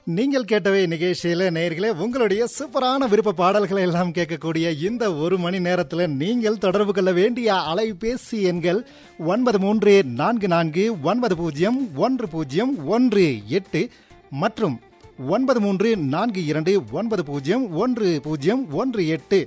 நீங்கள் கேட்டவை நிகழ்ச்சியில நேயர்களே உங்களுடைய சூப்பரான விருப்ப பாடல்களை எல்லாம் கேட்கக்கூடிய இந்த ஒரு மணி நேரத்தில் நீங்கள் தொடர்பு கொள்ள வேண்டிய அலைபேசி எண்கள் ஒன்பது மூன்று நான்கு நான்கு ஒன்பது பூஜ்ஜியம் ஒன்று பூஜ்ஜியம் ஒன்று எட்டு மற்றும் ஒன்பது மூன்று நான்கு இரண்டு ஒன்பது பூஜ்ஜியம் ஒன்று பூஜ்ஜியம் ஒன்று எட்டு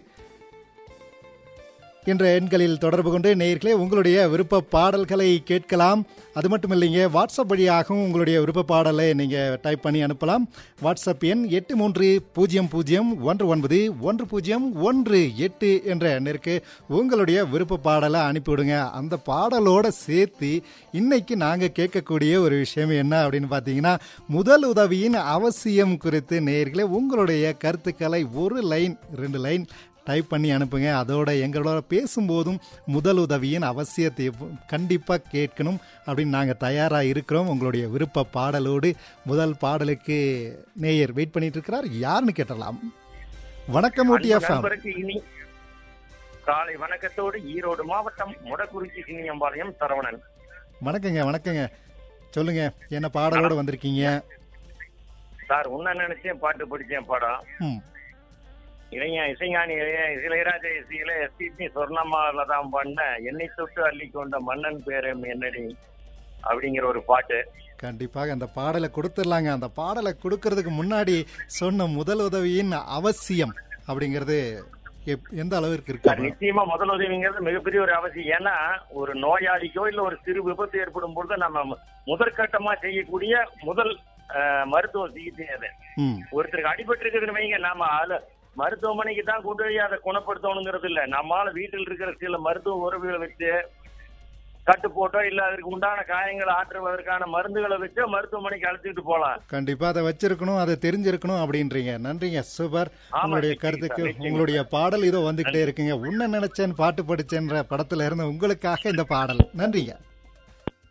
என்ற எண்களில் தொடர்பு கொண்டு நேயர்களே உங்களுடைய விருப்ப பாடல்களை கேட்கலாம் அது மட்டும் இல்லைங்க வாட்ஸ்அப் வழியாகவும் உங்களுடைய விருப்ப பாடலை நீங்கள் டைப் பண்ணி அனுப்பலாம் வாட்ஸ்அப் எண் எட்டு மூன்று பூஜ்ஜியம் பூஜ்ஜியம் ஒன்று ஒன்பது ஒன்று பூஜ்ஜியம் ஒன்று எட்டு என்ற எண்ணிற்கு உங்களுடைய விருப்ப பாடலை அனுப்பிவிடுங்க அந்த பாடலோட சேர்த்து இன்னைக்கு நாங்கள் கேட்கக்கூடிய ஒரு விஷயம் என்ன அப்படின்னு பார்த்தீங்கன்னா முதல் உதவியின் அவசியம் குறித்து நேயர்களே உங்களுடைய கருத்துக்களை ஒரு லைன் ரெண்டு லைன் டைப் பண்ணி அனுப்புங்க அதோட எங்களோட பேசும்போதும் முதல் உதவியின் அவசியத்தை கண்டிப்பாக கேட்கணும் அப்படின்னு நாங்கள் தயாராக இருக்கிறோம் உங்களுடைய விருப்ப பாடலோடு முதல் பாடலுக்கு நேயர் வெயிட் பண்ணிட்டு இருக்கிறார் யாருன்னு கேட்டலாம் வணக்கம் ஊட்டி அன்பு எஃப்எம் நண்பருக்கு இனி காலை வணக்கத்தோடு ஈரோடு மாவட்டம் முடக்குறிச்சி சின்னியம்பாளையம் சரவணன் வணக்கங்க வணக்கங்க சொல்லுங்க என்ன பாடலோட வந்திருக்கீங்க சார் உன்ன நினைச்சேன் பாட்டு படிச்சேன் படம் ம் இளைஞ இசைஞானி இளைய- இளையராஜா இசையில எஸ்பிபி சொர்ணமால தான் பண்ண என்னை தொட்டு அள்ளி கொண்ட மன்னன் பேரம் என்னடி அப்படிங்கிற ஒரு பாட்டு கண்டிப்பாக அந்த பாடலை கொடுத்துடலாங்க அந்த பாடலை கொடுக்கறதுக்கு முன்னாடி சொன்ன முதல் உதவியின் அவசியம் அப்படிங்கிறது எப்- எந்த அளவிற்கு சார், இருக்கு நிச்சயமா முதல் உதவிங்கிறது மிகப்பெரிய ஒரு அவசியம் ஏன்னா ஒரு நோயாளிக்கோ இல்ல ஒரு சிறு விபத்து ஏற்படும் பொழுது நம்ம முதற்கட்டமா செய்யக்கூடிய முதல் அஹ், மருத்துவ சிகிச்சை அது ம் ஒருத்தருக்கு அடிபட்டு இருக்குதுன்னு வைங்க நாம அதுல மருத்துவமனைக்கு தான் கொண்டு போய் அதை குணப்படுத்தணுங்கிறது இல்ல நம்மால வீட்டில் இருக்கிற சில மருத்துவ உறவுகளை வச்சு கட்டு போட்டோ இல்ல அதற்கு உண்டான காயங்களை ஆற்றுவதற்கான மருந்துகளை வச்சு மருத்துவமனைக்கு அழைச்சிட்டு போலாம் கண்டிப்பா அதை வச்சிருக்கணும் அதை தெரிஞ்சிருக்கணும் அப்படின்றீங்க நன்றிங்க சூப்பர் ஆமா, உங்களுடைய நிச்சயம் கருத்துக்கு சார், நிச்சயம். உங்களுடைய பாடல் இதோ வந்துகிட்டே இருக்குங்க உன்ன நினைச்சேன் பாட்டு படிச்சேன்ற படத்துல இருந்து உங்களுக்காக இந்த பாடல் நன்றிங்க